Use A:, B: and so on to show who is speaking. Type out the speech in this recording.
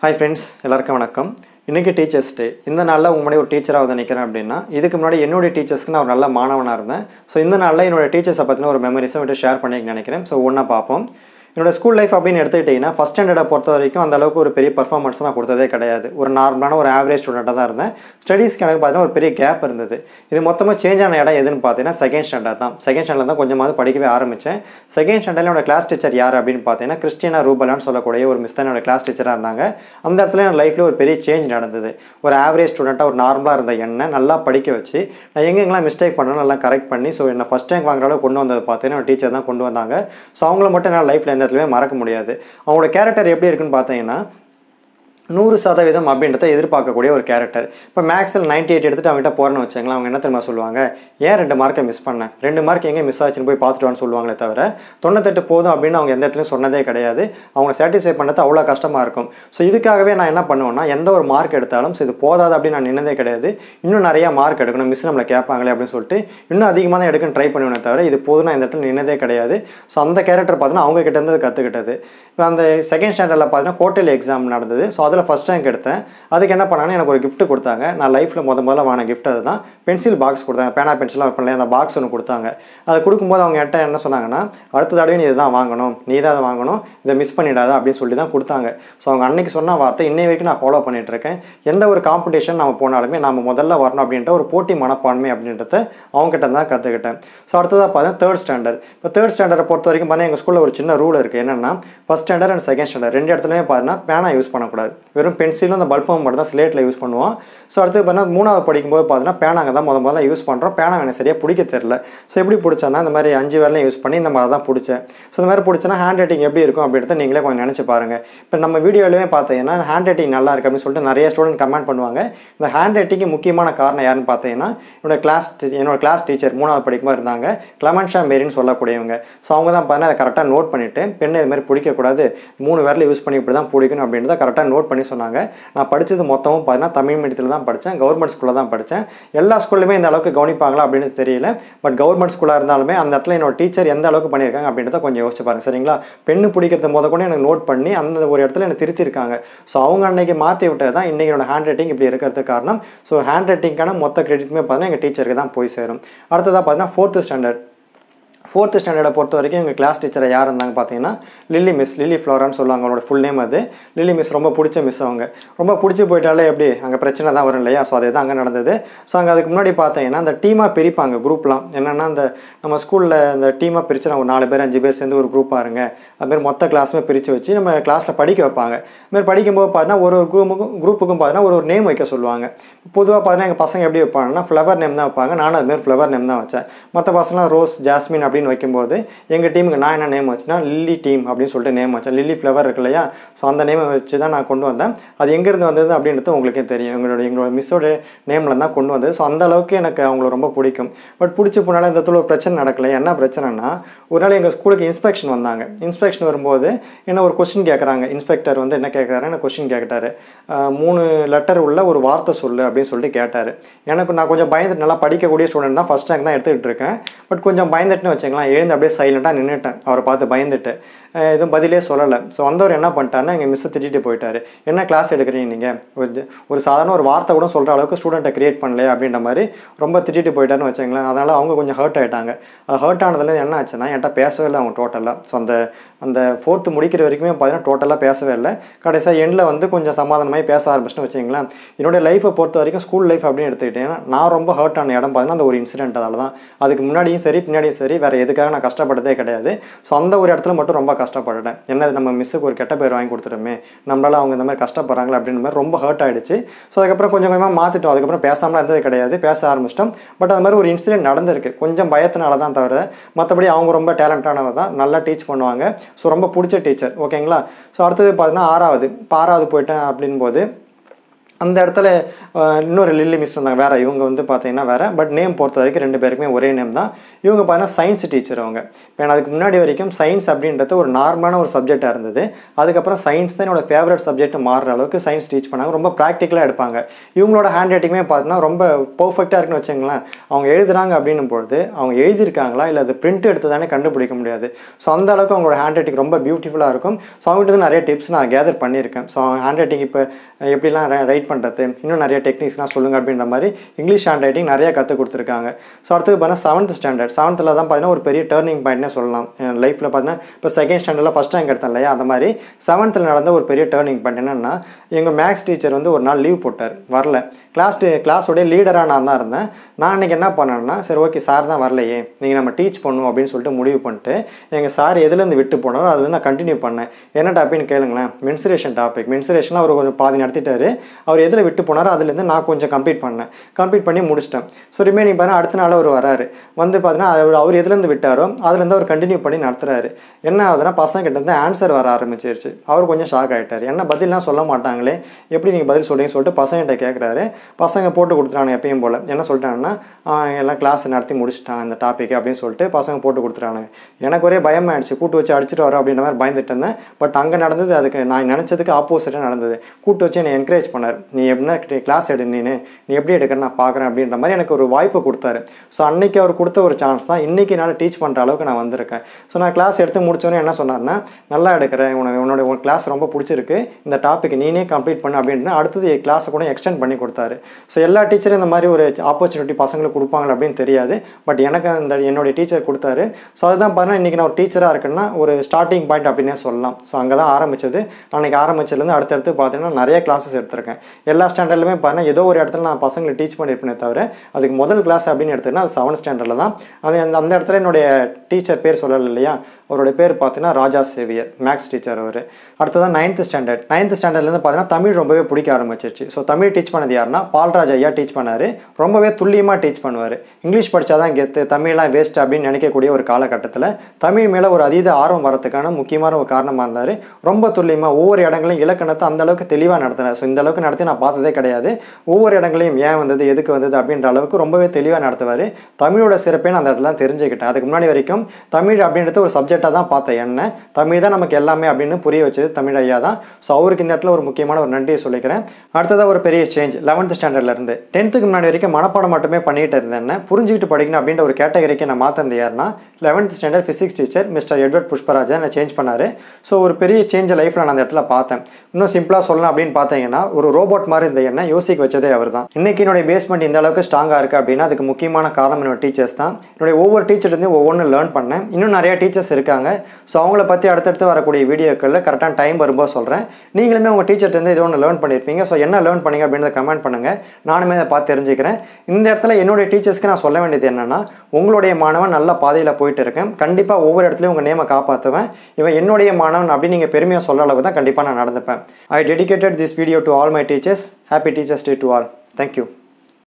A: hi friends எல்லாருக்கும் வணக்கம் இன்றைக்கி டீச்சர்ஸ் டே இந்த நாளில் உங்க முன்னாடி ஒரு டீச்சராக வந்து நிற்கிறேன் அப்படின்னா இதுக்கு முன்னாடி என்னுடைய டீச்சர்ஸ்க்கு நான் ஒரு நல்ல மாணவனாக இருந்தேன் ஸோ இந்த நாளில் என்னோட டீச்சர்ஸை பற்றின ஒரு மெமரிஸை வந்துட்டு ஷேர் பண்ணிக்க நினைக்கிறேன் ஸோ ஒன்றா பார்ப்போம் என்னோட ஸ்கூல் லைஃப் அப்படின்னு எடுத்துக்கிட்டிங்கன்னா ஃபஸ்ட் ஸ்டாண்டர்டை பொறுத்த வரைக்கும் அந்த அளவுக்கு ஒரு பெரிய பர்ஃபார்மன்ஸ் நான் கொடுத்ததே கிடையாது ஒரு நார்மலான ஒரு ஆவரேஜ் ஸ்டூடெண்ட்டாக தான் இருந்தேன் ஸ்டடீஸ்க்கு எனக்கு பார்த்தீங்கன்னா ஒரு பெரிய கேப் இருந்தது இது மொத்தமாக சேஞ்ச் ஆன இடம் எதுன்னு பார்த்தீங்கன்னா செகண்ட் ஸ்டாண்டர்ட் தான் செகண்ட் ஸ்டாண்டர்ட் தான் கொஞ்சமாவது படிக்கவே ஆரம்பித்தேன் செகண்ட் ஸ்டாண்டர்டில் என்னோட கிளாஸ் டீச்சர் யார் அப்படின்னு பார்த்தீங்கன்னா கிறிஸ்டியனா ரூபலான்னு சொல்லக்கூடிய ஒரு மிஸ் தான் என்னோட கிளாஸ் டீச்சராக இருந்தாங்க அந்த இடத்துல என் லைஃப்பில் ஒரு பெரிய சேஞ்ச் நடந்தது ஒரு ஆவரேஜ் ஸ்டூடெண்ட்டாக ஒரு நார்மலாக இருந்த என்னை நல்லா படிக்க வச்சு நான் எங்கெங்கெல்லாம் மிஸ்டேக் பண்ணணும் நல்லா கரெக்ட் பண்ணி ஸோ என்னை ஃபஸ்ட் ரேங்க் வாங்குற அளவுக்கு கொண்டு வந்தது பார்த்தீங்கன்னா டீச்சர் தான் கொண்டு வந்தாங்க ஸோ அவங்கள மட்டும் என்னால் லைஃப்பில் எந்த இடத்துலையுமே மறக்க முடியாது அவங்களோட கேரக்டர் எப்படி இருக்குன்னு பார்த்தீங்கன்னா நூறு சதவீதம் அப்படின்றத எதிர்பார்க்கக்கூடிய ஒரு கேரக்டர் இப்போ மேக்ஸில் நைன்டி எயிட் எடுத்துட்டு அவங்ககிட்ட போகிறேன்னு வச்சுங்களேன் அவங்க என்ன தெரியுமா சொல்லுவாங்க ஏன் ரெண்டு மார்க்கை மிஸ் பண்ணேன் ரெண்டு மார்க் எங்கே மிஸ் ஆச்சுன்னு போய் பார்த்துட்டு வான்னு சொல்லுவாங்களே தவிர தொண்ணூத்தெட்டு போதும் அப்படின்னு அவங்க எந்த இடத்துலையும் சொன்னதே கிடையாது அவங்க சாட்டிஸ்ஃபை பண்ணுறது அவ்வளோ கஷ்டமாக இருக்கும் ஸோ இதுக்காகவே நான் என்ன பண்ணுவேன்னா எந்த ஒரு மார்க் எடுத்தாலும் ஸோ இது போதாது அப்படின்னு நான் நின்னதே கிடையாது இன்னும் நிறையா மார்க் எடுக்கணும் மிஸ் நம்மளை கேட்பாங்களே அப்படின்னு சொல்லிட்டு இன்னும் அதிகமாக தான் எடுக்கணும் ட்ரை பண்ணுவேனே தவிர இது போதும் நான் இந்த இடத்துல நின்னதே கிடையாது ஸோ அந்த கேரக்டர் பார்த்தீங்கன்னா அவங்க கிட்ட இருந்து கற்றுக்கிட்டது இப்போ அந்த செகண்ட் ஸ்டாண்டர்டில் பார்த்தீங்கன்னா கோட்டல் எக்ஸாம் நடந்தது ஸோ அதில் ஃபஸ்ட் ரேங்க் எடுத்தேன் அதுக்கு என்ன பண்ணாங்கன்னா எனக்கு ஒரு gift கொடுத்தாங்க நான் லைஃப்பில் முத முதல்ல வாங்கின gift அதுதான் பென்சில் பாக்ஸ் கொடுத்தாங்க பேனா பென்சிலாக வைப்பேன் அந்த பாக்ஸ் ஒன்று கொடுத்தாங்க அதை கொடுக்கும்போது அவங்க என்கிட்ட என்ன சொன்னாங்கன்னா அடுத்த தடவை நீ இதுதான் வாங்கணும் நீ தான் அதை வாங்கணும் இதை மிஸ் பண்ணிடாத அப்படின்னு சொல்லி தான் கொடுத்தாங்க ஸோ அவங்க அன்னைக்கு சொன்ன வார்த்தை இன்னை வரைக்கும் நான் ஃபாலோ பண்ணிட்டு இருக்கேன் எந்த ஒரு காம்படிஷன் நம்ம போனாலுமே நம்ம முதல்ல வரணும் அப்படின்ற ஒரு போட்டி மனப்பான்மை அப்படின்றத அவங்ககிட்ட தான் கற்றுக்கிட்டேன் ஸோ அடுத்ததாக பார்த்தா தேர்ட் ஸ்டாண்டர்ட் இப்போ தேர்ட் ஸ்டாண்டர்டை பொறுத்த வரைக்கும் பார்த்தீங்கன்னா எங்கள் ஸ்கூலில் ஒரு சின்ன ரூல் இருக்குது என்னென்னா first standard and second standard ரெண்டு இடத்துலையுமே பார்த்தீங்கன்னா பேனா யூஸ் பண்ணக்கூடாது வெறும் பென்சிலும் அந்த பல்பம் மட்டும் தான் ஸ்லேட்டில் யூஸ் பண்ணுவோம் ஸோ அடுத்து பார்த்தீங்கன்னா மூணாவது படிக்கும்போது பார்த்தீங்கன்னா பேனா அங்கே தான் முத முதல்ல யூஸ் பண்ணுறோம் பேனா எனக்கு சரியாக பிடிக்க தெரில ஸோ எப்படி பிடிச்சேன்னா இந்த மாதிரி அஞ்சு வேலையும் யூஸ் பண்ணி இந்த மாதிரி தான் பிடிச்சேன் ஸோ இந்த மாதிரி பிடிச்சனா ஹேண்ட் ரைட்டிங் எப்படி இருக்கும் அப்படின்றத நீங்களே கொஞ்சம் நினச்சி பாருங்கள் இப்போ நம்ம வீடியோலையுமே பார்த்தீங்கன்னா ஹேண்ட் ரைட்டிங் நல்லா இருக்குது அப்படின்னு சொல்லிட்டு நிறைய ஸ்டூடெண்ட் கமெண்ட் பண்ணுவாங்க இந்த ஹேண்ட் ரைட்டிங்க்கு முக்கியமான காரணம் யாருன்னு பார்த்தீங்கன்னா என்னோட கிளாஸ் என்னோட கிளாஸ் டீச்சர் மூணாவது படிக்கும்போது இருந்தாங்க கிளமன்ஷா மேரின்னு சொல்லக்கூடியவங்க ஸோ அவங்க தான் பார்த்தீங்கன்னா அதை கரெக்டாக நோட் பண்ணிவிட்டு பெண்ணை இது மாதிரி பிடிக்கக்கூடாது மூணு விரல யூஸ் பண்ணி இப்படி தான் பிடிக்கணும் அப்படின்றத கரெக்டாக நோட் பண்ணி சொன்னாங்க நான் படித்தது மொத்தமும் பார்த்தீங்கன்னா தமிழ் மீடியத்தில் தான் படித்தேன் கவர்மெண்ட் ஸ்கூலில் தான் படித்தேன் எல்லா ஸ்கூல்லையுமே இந்த அளவுக்கு கவனிப்பாங்களா அப்படின்னு தெரியல பட் கவர்மெண்ட் ஸ்கூலாக இருந்தாலுமே அந்த இடத்துல என்னோட டீச்சர் எந்த அளவுக்கு பண்ணியிருக்காங்க அப்படின்றத கொஞ்சம் யோசிச்சு பாருங்க சரிங்களா பெண்ணு பிடிக்கிறது முத கூட எனக்கு நோட் பண்ணி அந்த ஒரு இடத்துல எனக்கு திருத்திருக்காங்க ஸோ அவங்க அன்னைக்கு மாற்றி விட்டது தான் இன்றைக்கி என்னோட ஹேண்ட் ரைட்டிங் இப்படி இருக்கிறதுக்கு காரணம் ஸோ ஹேண்ட் ரைட்டிங்கான மொத்த கிரெடிட்டுமே பார்த்தீங்கன்னா எங்கள் டீச்சருக்கு தான் போய் சேரும் அடுத்ததாக பார்த்தீங்கன்னா ஃபோர்த்து ஸ்டாண்டர்ட் ஃபோர்த்து ஸ்டாண்டர்டை பொறுத்த வரைக்கும் எங்கள் கிளாஸ் டீச்சரை யார் இருந்தாங்க பார்த்தீங்கன்னா லில்லி மிஸ் லில்லி ஃப்ளோரான்னு சொல்லுவாங்க அவங்களோட ஃபுல் நேம் அது லில்லி மிஸ் ரொம்ப பிடிச்ச மிஸ் அவங்க ரொம்ப பிடிச்சி போயிட்டாலே எப்படி அங்கே பிரச்சனை தான் வரும் இல்லையா ஸோ அதே தான் அங்கே நடந்தது ஸோ அங்கே அதுக்கு முன்னாடி பார்த்தீங்கன்னா அந்த டீமாக பிரிப்பாங்க குரூப்லாம் என்னென்னா அந்த நம்ம ஸ்கூலில் அந்த டீமாக பிரித்து நம்ம ஒரு நாலு பேர் அஞ்சு பேர் சேர்ந்து ஒரு குரூப்பாக இருங்க அதுமாதிரி மொத்த கிளாஸுமே பிரித்து வச்சு நம்ம கிளாஸில் படிக்க வைப்பாங்க அதுமாதிரி படிக்கும்போது பார்த்தீங்கன்னா ஒரு ஒரு குரூப்புக்கும் குரூப்புக்கும் பார்த்தீங்கன்னா ஒரு ஒரு நேம் வைக்க சொல்லுவாங்க பொதுவாக பார்த்தீங்கன்னா எங்கள் பசங்க எப்படி வைப்பாங்கன்னா ஃப்ளவர் நேம் தான் வைப்பாங்க நானும் அதுமாதிரி ஃப்ளவர் நேம் தான் வச்சேன் மற்ற பசங்களாம் ரோஸ் ஜாஸ்மின் அப்படின்னு வைக்கும்போது எங்கள் டீமுக்கு நான் என்ன நேம் வச்சுன்னா லில்லி டீம் அப்படின்னு சொல்லிட்டு நேம் வச்சேன் லில்லி ஃப்ளவர் இருக்கு இல்லையா ஸோ அந்த நேமை வச்சு தான் நான் கொண்டு வந்தேன் அது எங்கேருந்து வந்தது அப்படின்றது உங்களுக்கே தெரியும் எங்களோட எங்களோட மிஸ்ஸோட நேமில் தான் கொண்டு வந்தது ஸோ அந்த அளவுக்கு எனக்கு அவங்கள ரொம்ப பிடிக்கும் பட் பிடிச்சி போனாலும் இந்த இடத்துல ஒரு பிரச்சனை நடக்கல என்ன பிரச்சனைனா ஒரு நாள் எங்கள் ஸ்கூலுக்கு இன்ஸ்பெக்ஷன் வந்தாங்க இன்ஸ்பெக்ஷன் வரும்போது என்ன ஒரு கொஸ்டின் கேட்குறாங்க இன்ஸ்பெக்டர் வந்து என்ன கேட்குறாரு என்ன கொஸ்டின் கேட்டார் மூணு லெட்டர் உள்ள ஒரு வார்த்தை சொல்லு அப்படின்னு சொல்லிட்டு கேட்டார் எனக்கு நான் கொஞ்சம் பயந்துட்டு நல்லா படிக்கக்கூடிய ஸ்டூடெண்ட் தான் ஃபஸ்ட் ரேங்க் தான் எடுத்துக்கிட்டு இருக்கேன் பட் கொஞ்சம் பயந்துட்டுன்னு வச்சுங்களேன் எழுந்து அப்படியே சைலண்ட்டாக நின்றுட்டேன் அவரை பார்த்து பயந்துட்டு அஹ் எதுவும் பதிலே சொல்லலை ஸோ வந்தவர் என்ன பண்ணிட்டாருன்னா எங்கள் மிஸ்ஸை திட்டிட்டு போயிட்டாரு என்ன கிளாஸ் எடுக்கிறீங்க நீங்கள் ஒரு ஒரு சாதாரண ஒரு வார்த்தை கூட சொல்கிற அளவுக்கு ஸ்டூடெண்ட்டை கிரியேட் பண்ணலையே அப்படின்ற மாதிரி ரொம்ப திட்டிட்டு போயிட்டாருன்னு வச்சுங்களேன் அதனால் அவங்க கொஞ்சம் ஹர்ட் ஆகிட்டாங்க அது ஹர்ட் ஆனதுல என்ன ஆச்சுன்னா என்கிட்ட பேசவே இல்லை அவங்க டோட்டலாக ஸோ அந்த அந்த ஃபோர்த்து முடிக்கிற வரைக்குமே பார்த்தீங்கன்னா டோட்டலாக பேசவே இல்லை கடைசியாக எண்டில் வந்து கொஞ்சம் சமாதானமாகி பேச ஆரம்பிச்சுன்னு வச்சுங்களேன் என்னோட லைஃப்பை பொறுத்த வரைக்கும் ஸ்கூல் லைஃப் அப்படின்னு எடுத்துக்கிட்டேன்னா நான் ரொம்ப ஹர்ட் ஆன இடம் பார்த்தீங்கன்னா அந்த ஒரு இன்சிடென்ட் அதால தான் அதுக்கு முன்னாடியும் சரி பின்னாடியும் சரி வேறு எதுக்காக நான் கஷ்டப்பட்டதே கிடையாது ஸோ அந்த ஒரு இடத்துல மட்டும் ரொம்ப கஷ்டப்பட்டுட்டேன் என்ன நம்ம மிஸ்ஸுக்கு ஒரு கெட்ட பேர் வாங்கி கொடுத்துட்டோமே நம்மளால அவங்க இந்த மாதிரி கஷ்டப்படுறாங்களே அப்படின்ற மாதிரி ரொம்ப ஹர்ட் ஆயிடுச்சு ஸோ அதுக்கப்புறம் கொஞ்சம் கொஞ்சமாக மாற்றிட்டோம் அதுக்கப்புறம் பேசாமல் இருந்தது கிடையாது பேச ஆரம்பிச்சிட்டோம் பட் அது மாதிரி ஒரு இன்சிடென்ட் நடந்திருக்கு கொஞ்சம் பயத்தினால தான் தவிர மற்றபடி அவங்க ரொம்ப டேலண்டானவங்க தான் நல்லா டீச் பண்ணுவாங்க ஸோ ரொம்ப பிடிச்ச டீச்சர் ஓகேங்களா ஸோ அடுத்தது பார்த்தீங்கன்னா ஆறாவது இப்போ ஆறாவது போயிட்டேன் அப்படின்போது அந்த இடத்துல அஹ், இன்னொரு லில்லி மிஸ் வந்தாங்க வேறு இவங்க வந்து பார்த்தீங்கன்னா வேறு பட் நேம் பொறுத்த வரைக்கும் ரெண்டு பேருக்குமே ஒரே நேம் தான் இவங்க பார்த்தீங்கன்னா சயின்ஸ் டீச்சர் அவங்க இப்போ எனக்கு அதுக்கு முன்னாடி வரைக்கும் சயின்ஸ் அப்படின்றது ஒரு நார்மலான ஒரு சப்ஜெக்டாக இருந்தது அதுக்கப்புறம் சயின்ஸ் தான் என்னோட ஃபேவரட் சப்ஜெக்ட் மாறுற அளவுக்கு சயின்ஸ் டீச் பண்ணாங்க ரொம்ப ப்ராக்டிக்கலாக எடுப்பாங்க இவங்களோட ஹேண்ட் ரைட்டிங்குமே பார்த்தீங்கன்னா ரொம்ப பர்ஃபெக்டாக இருக்குன்னு வச்சுங்களேன் அவங்க எழுதுறாங்க அப்படின்னும் பொழுது அவங்க எழுதியிருக்காங்களா இல்லை அது பிரிண்ட் எடுத்து தானே கண்டுபிடிக்க முடியாது ஸோ அந்த அளவுக்கு அவங்களோட ஹேண்ட் ரைட்டிங் ரொம்ப பியூட்டிஃபுல்லாக இருக்கும் ஸோ அவங்ககிட்ட இருந்து நிறைய டிப்ஸ் நான் கேதர் பண்ணியிருக்கேன் ஸோ அவங்க ஹேண்ட் ரைட்டிங் இப்போ எப்படிலாம் ரைட் பண்ணுறது இன்னும் நிறைய டெக்னிக்ஸ்லாம் சொல்லுங்கள் அப்படின்ற மாதிரி இங்கிலீஷ் ஹேண்ட் ரைட்டிங் நிறைய கற்றுக் கொடுத்துருக்காங்க ஸோ அடுத்தது பார்த்தீங்கன்னா செவன்த் ஸ்டாண்டர்ட் செவன்த்தில் தான் பார்த்தீங்கன்னா ஒரு பெரிய டேர்னிங் பாயிண்ட்னே சொல்லலாம் என் லைஃப்பில் பார்த்தீங்கன்னா இப்போ செகண்ட் ஸ்டாண்டர்டில் ஃபஸ்ட் ரேங்க் எடுத்தேன் இல்லையா அந்த மாதிரி செவன்த்தில் நடந்த ஒரு பெரிய டேர்னிங் பாயிண்ட் என்னென்னா எங்கள் மேக்ஸ் டீச்சர் வந்து ஒரு நாள் லீவ் போட்டார் வரல கிளாஸ் கிளாஸோடைய லீடராக நான் தான் இருந்தேன் நான் அன்றைக்கி என்ன பண்ணேன்னா சரி ஓகே சார் தான் வரலையே நீங்கள் நம்ம டீச் பண்ணுவோம் அப்படின்னு சொல்லிட்டு முடிவு பண்ணிட்டு எங்கள் சார் எதுலேருந்து விட்டு போனாரோ அது நான் கண்டினியூ பண்ணேன் என்ன டாபிக்னு கேளுங்களேன் மென்சுரேஷன் டாபிக் மென்சுரேஷன் அவர் கொஞ்சம் பாதி நடத்திட்டாரு அவர் எதில் விட்டு போனாரோ அதுலேருந்து நான் கொஞ்சம் கம்ப்ளீட் பண்ணேன் கம்ப்ளீட் பண்ணி முடிச்சிட்டேன் ஸோ ரிமைனிங் பார்த்தீங்கன்னா அடுத்த நாள் அவர் வராரு வந்து பார்த்தீங்கன்னா அவர் அவர் எதுலேருந்து விட்டாரோ அதுலேருந்து அவர் கண்டினியூ பண்ணி நடத்துறாரு என்ன ஆகுதுன்னா பசங்க கிட்ட இருந்து ஆன்சர் வர ஆரம்பிச்சிருச்சு அவர் கொஞ்சம் ஷாக் ஆகிட்டார் என்ன பதிலாம் சொல்ல மாட்டாங்களே எப்படி நீங்கள் பதில் சொல்றீங்கன்னு சொல்லிட்டு பசங்கிட்ட கேட்குறாரு பசங்க போட்டு கொடுத்துட்டாங்க எப்பயும் போல் என்ன சொல்லிட்டாங்கன்னா "அவன் எல்லாம் கிளாஸ் நடத்தி முடிச்சிட்டான் இந்த டாபிக் அப்படின்னு சொல்லிட்டு பசங்க போட்டு கொடுத்துட்டானுங்க எனக்கு ஒரே பயம் ஆயிடுச்சு கூட்டு வச்சு அடிச்சிட்டு வரோம் அப்படின்ற மாதிரி பயந்துட்டு இருந்தேன் பட் அங்கே நடந்தது அதுக்கு நான் நினச்சதுக்கு ஆப்போசிட்டாக நடந்தது கூட்டு வச்சு என்னை என்கரேஜ் பண்ணார் நீ எப்படின்னா கிளாஸ் எடு நீனு நீ எப்படி எடுக்கிற நான் பார்க்குறேன் அப்படின்ற மாதிரி எனக்கு ஒரு வாய்ப்பு கொடுத்தாரு ஸோ அன்னைக்கு அவர் கொடுத்த ஒரு சான்ஸ் தான் இன்னைக்கு என்னால் டீச் பண்ணுற அளவுக்கு நான் வந்திருக்கேன் ஸோ நான் கிளாஸ் எடுத்து முடிச்சோன்னே என்ன சொன்னார்னா நல்லா எடுக்கிறேன் உனக்கு உன்னோட உன் கிளாஸ் ரொம்ப பிடிச்சிருக்கு இந்த டாபிக் நீனே கம்ப்ளீட் பண்ணு அப்படின்னு அடுத்தது கிளாஸை கூட எக்ஸ்டெண்ட் பண்ணி கொடுத்தாரு ஸோ எல்லா டீச்சரும் இந்த மாதிரி ஒரு ஆப்பர்ச்சுனிட்டி பசங்களுக்கு கொடுப்பாங்களா அப்படின்னு தெரியாது பட் எனக்கு அந்த என்னுடைய டீச்சர் கொடுத்தாரு ஸோ அதுதான் பார்த்தீங்கன்னா இன்றைக்கி நான் ஒரு டீச்சராக இருக்கேன்னா ஒரு ஸ்டார்டிங் பாயிண்ட் அப்படின்னே சொல்லலாம் ஸோ அங்கே தான் ஆரம்பிச்சது அன்றைக்கி ஆரம்பிச்சதுலேருந்து அடுத்தடுத்து பார்த்தீங்கன்னா நிறைய கிளாஸஸ் எடுத்திருக்கேன் எல்லா ஸ்டாண்டர்ட்லையுமே பார்த்தீங்கன்னா ஏதோ ஒரு இடத்துல நான் பசங்களை டீச் பண்ணியிருப்பேனே தவிர அதுக்கு முதல் கிளாஸ் அப்படின்னு எடுத்ததுன்னா அது செவன்த் ஸ்டாண்டர்டில் தான் அது அந்த அந்த இடத்துல என்னுடைய டீச்சர் பேர் சொல்லலை இல்லையா அவருடைய பேர் பார்த்தீங்கன்னா ராஜா சேவியர் மேக்ஸ் டீச்சர் அவர் அடுத்ததான் நைன்த் ஸ்டாண்டர்ட் நைன்த் ஸ்டாண்டர்ட்லேருந்து பார்த்தீங்கன்னா தமிழ் ரொம்பவே பிடிக்க ஆரம்பிச்சிருச்சு ஸோ தமிழ் டீச் பண்ணது யாருன்னா பால்ராஜ் ஐயா டீச் பண்ணார் ரொம்பவே துல்லியமாக டீச் பண்ணுவார் இங்கிலீஷ் படித்தா தான் கெத்து தமிழ்லாம் வேஸ்ட் அப்படின்னு நினைக்கக்கூடிய ஒரு காலகட்டத்தில் தமிழ் மேலே ஒரு அதீத ஆர்வம் வரதுக்கான முக்கியமான ஒரு காரணமாக இருந்தார் ரொம்ப துல்லியமாக ஒவ்வொரு இடங்களையும் இலக்கணத்தை அந்த அளவுக்கு தெளிவாக நடத்தினார் ஸோ இந்த அளவுக்கு நடத்தி நான் பார்த்ததே கிடையாது ஒவ்வொரு இடங்களையும் ஏன் வந்தது எதுக்கு வந்தது அப்படின்ற அளவுக்கு ரொம்பவே தெளிவாக நடத்துவார் தமிழோட சிறப்பே நான் அந்த இடத்துல தான் தெரிஞ்சுக்கிட்டேன் அதுக்கு முன்னாடி வரைக்கும் தமிழ் அப்படின்றது ஒரு சப்ஜெக்டாக தான் பார்த்தேன் என்ன தமிழ் தான் நமக்கு எல்லாமே அப்படின்னு புரிய வச்சது தமிழ் ஐயா தான் ஸோ அவருக்கு இந்த இடத்துல ஒரு முக்கியமான ஒரு நன்றியை சொல்லிக்கிறேன் அடுத்ததாக ஒரு பெரிய சேஞ்ச் லெவன்த் ஸ்டாண்டர்ட்லேருந்து டென்த்துக்கு முன்னாடி வரைக்கும் மனப்பாடம் மட்டுமே பண்ணிட்டு இருந்தேன் புரிஞ்சுக்கிட்டு படிக்கணும் அப்படின்ற ஒரு கேட்டகரிக்கு நான் மாற்றினது யாருன்னா eleventh standard physics teacher mister Edward Pushparajan என்னை சேஞ்ச் பண்ணார் ஸோ ஒரு பெரிய சேஞ்சை லைஃப்பில் நான் அந்த இடத்துல பார்த்தேன் இன்னும் சிம்பிளாக சொல்லலாம் அப்படின்னு பார்த்தீங்கன்னா ஒரு ரோபோட் மாதிரி இருந்த என்ன யோசிக்க வச்சதே அவர் தான் இன்னைக்கு என்னுடைய பேஸ்மெண்ட் இந்த அளவுக்கு ஸ்ட்ராங்காக இருக்குது அப்படின்னா அதுக்கு முக்கியமான காரணம் என்னோட டீச்சர்ஸ் தான் என்னுடைய ஒவ்வொரு டீச்சர்லேருந்து ஒவ்வொன்று லேர்ன் பண்ணேன் இன்னும் நிறைய டீச்சர்ஸ் இருக்காங்க ஸோ அவங்கள பற்றி அடுத்தடுத்து வரக்கூடிய வீடியோக்களில் கரெக்டான டைம் வரும்போது சொல்கிறேன் நீங்களுமே உங்கள் டீச்சர்லேருந்து ஏதோ ஒன்று லேர்ன் பண்ணியிருப்பீங்க ஸோ என்ன லேர்ன் பண்ணீங்க அப்படின்றத கமெண்ட் பண்ணுங்கள் நானுமே அதை பார்த்து தெரிஞ்சுக்கிறேன் இந்த இடத்துல என்னுடைய டீச்சர்ஸ்க்கு நான் சொல்ல வேண்டியது என்னென்னா உங்களுடைய மாணவன் நல்ல பாதையில் போயிட்டு இருக்கேன் கண்டிப்பாக ஒவ்வொரு இடத்துலையும் உங்கள் நேமை காப்பாற்றுவேன் இவன் என்னுடைய மாணவன் அப்படின்னு நீங்கள் பெருமையாக சொல்ல அளவுக்கு தான் கண்டிப்பாக நான் நடந்துப்பேன் I dedicated this video to all my teachers happy teachers day to all thank you